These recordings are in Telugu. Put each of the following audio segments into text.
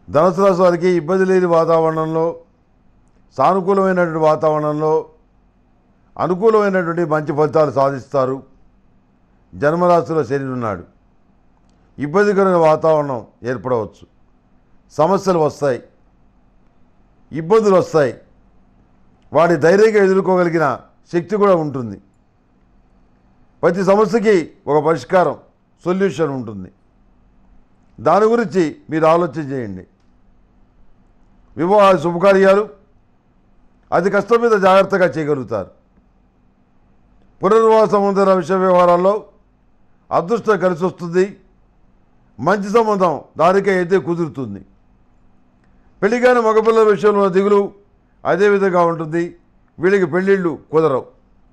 ధనుసు రాశి వారికి ఇబ్బంది లేని వాతావరణంలో సానుకూలమైనటువంటి వాతావరణంలో అనుకూలమైనటువంటి మంచి ఫలితాలు సాధిస్తారు జన్మరాశిలో శని ఉన్నాడు ఇబ్బందికరమైన వాతావరణం ఏర్పడవచ్చు సమస్యలు వస్తాయి ఇబ్బందులు వస్తాయి వాటి ధైర్యంగా ఎదుర్కోగలిగిన శక్తి కూడా ఉంటుంది ప్రతి సమస్యకి ఒక పరిష్కారం సొల్యూషన్ ఉంటుంది దాని గురించి మీరు ఆలోచన చేయండి వివాహ శుభకార్యాలు అతి కష్టం మీద జాగ్రత్తగా చేయగలుగుతారు పునర్వాస సంబంధమైన విషయ వ్యవహారాల్లో అదృష్టం కలిసి వస్తుంది మంచి సంబంధం దానికే అయితే కుదురుతుంది పెళ్లిగాని మగపిల్లల విషయంలో దిగులు అదే విధంగా ఉంటుంది వీళ్ళకి పెళ్ళిళ్ళు కుదరవు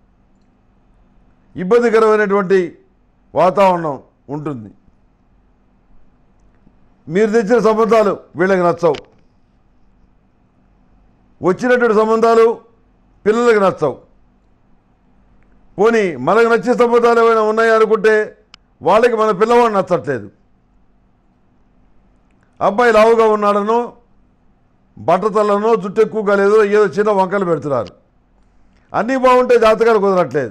ఇబ్బందికరమైనటువంటి వాతావరణం ఉంటుంది మీరు తెచ్చిన సంబంధాలు వీళ్ళకి నచ్చవు వచ్చినటువంటి సంబంధాలు పిల్లలకి నచ్చవు పోనీ మనకు నచ్చే సంబంధాలు ఏమైనా ఉన్నాయా అనుకుంటే వాళ్ళకి మన పిల్లవాడు నచ్చట్లేదు అబ్బాయి లావుగా ఉన్నాడనో బట్టతలనో జుట్టు ఎక్కువగా లేదో ఏదో చిన్న వంకలు పెడుతున్నారు అన్నీ బాగుంటే జాతకాలు కుదరట్లేదు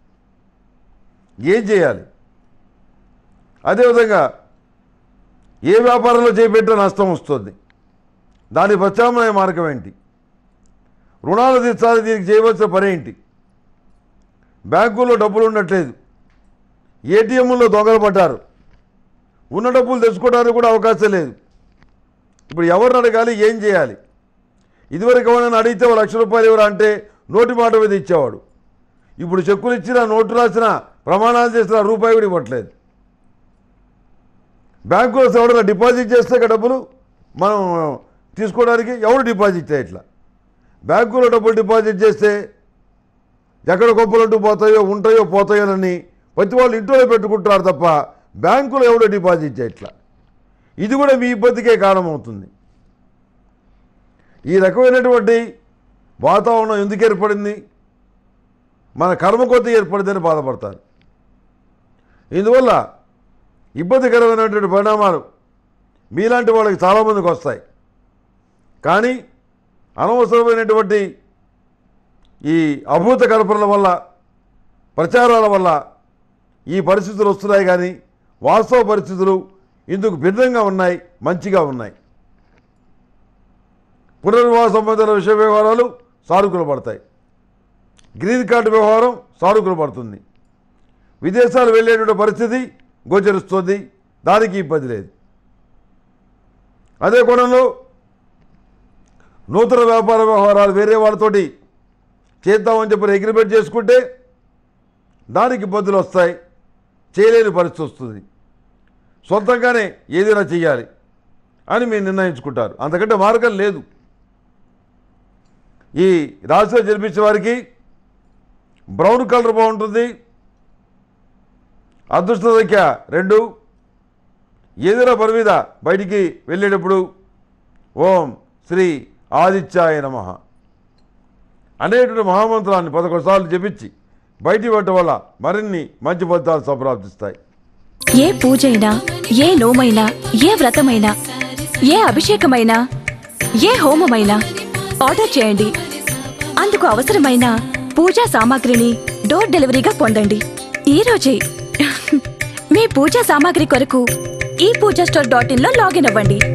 ఏం చేయాలి అదేవిధంగా ఏ వ్యాపారంలో చేపెట్టినా నష్టం వస్తుంది దాని ప్రత్యామ్నాయ మార్గం ఏంటి రుణాలు తీర్చాలి దీనికి చేయవలసిన పని ఏంటి బ్యాంకుల్లో డబ్బులు ఉండట్లేదు ఏటీఎంలో దొంగలు పడ్డారు ఉన్న డబ్బులు తెచ్చుకోవడానికి కూడా అవకాశం లేదు ఇప్పుడు ఎవరిని అడగాలి ఏం చేయాలి ఇదివరకు ఎవరైనా అడిగితే ఓ లక్ష రూపాయలు ఎవరు అంటే నోటి మాట మీద ఇచ్చేవాడు ఇప్పుడు చెక్కులు ఇచ్చినా నోటు రాసిన ప్రమాణాలు చేసిన రూపాయి కూడా ఇవ్వట్లేదు బ్యాంకులో ఎవరైనా డిపాజిట్ చేస్తే ఇక డబ్బులు మనం తీసుకోవడానికి ఎవరు డిపాజిట్ చేయట్లా బ్యాంకులో డబ్బులు డిపాజిట్ చేస్తే ఎక్కడ గొప్పలంటూ పోతాయో ఉంటాయో పోతాయోనని ప్రతి వాళ్ళు ఇంట్లో పెట్టుకుంటారు తప్ప బ్యాంకులో ఎవడో డిపాజిట్ చేయట్లా ఇది కూడా మీ ఇబ్బందికే కారణమవుతుంది ఈ రకమైనటువంటి వాతావరణం ఎందుకు ఏర్పడింది మన కర్మ కొద్ది ఏర్పడిందని బాధపడతారు ఇందువల్ల ఇబ్బందికరమైనటువంటి పరిణామాలు మీలాంటి వాళ్ళకి చాలామందికి వస్తాయి కానీ అనవసరమైనటువంటి ఈ అభూత కల్పనల వల్ల ప్రచారాల వల్ల ఈ పరిస్థితులు వస్తున్నాయి కానీ వాస్తవ పరిస్థితులు ఇందుకు భిన్నంగా ఉన్నాయి మంచిగా ఉన్నాయి పునర్వివాహ సంబంధించిన విషయ వ్యవహారాలు సానుకూల పడతాయి గ్రీన్ కార్డు వ్యవహారం సానుకూల పడుతుంది విదేశాలు వెళ్ళేటువంటి పరిస్థితి గోచరిస్తుంది దానికి ఇబ్బంది లేదు అదే కోణంలో నూతన వ్యాపార వ్యవహారాలు వేరే వాళ్ళతోటి చేద్దామని చెప్పి అగ్రిమెంట్ చేసుకుంటే దానికి ఇబ్బందులు వస్తాయి చేయలేని పరిస్థితి వస్తుంది సొంతంగానే ఏదైనా చెయ్యాలి అని మీరు నిర్ణయించుకుంటారు అంతకంటే మార్గం లేదు ఈ రాశిలో జన్మించే వారికి బ్రౌన్ కలర్ బాగుంటుంది అదృష్ట సంఖ్య రెండు ఏదైనా పని మీద బయటికి వెళ్ళేటప్పుడు ఓం శ్రీ ఆదిత్యాయ నమ అనేటువంటి మహామంత్రాన్ని పదకొండు సార్లు జపించి బయటి పట్టడం వల్ల మరిన్ని మంచి ఫలితాలు సంప్రాప్తిస్తాయి ఏ పూజైనా ఏ నోమైనా ఏ వ్రతమైనా ఏ అభిషేకమైనా ఏ హోమమైనా ఆర్డర్ చేయండి అందుకు అవసరమైన పూజా సామాగ్రిని డోర్ డెలివరీగా పొందండి ఈ రోజే మీ పూజా సామాగ్రి కొరకు ఈ పూజా స్టోర్ డాట్ ఇన్ లో లాగిన్ అవ్వండి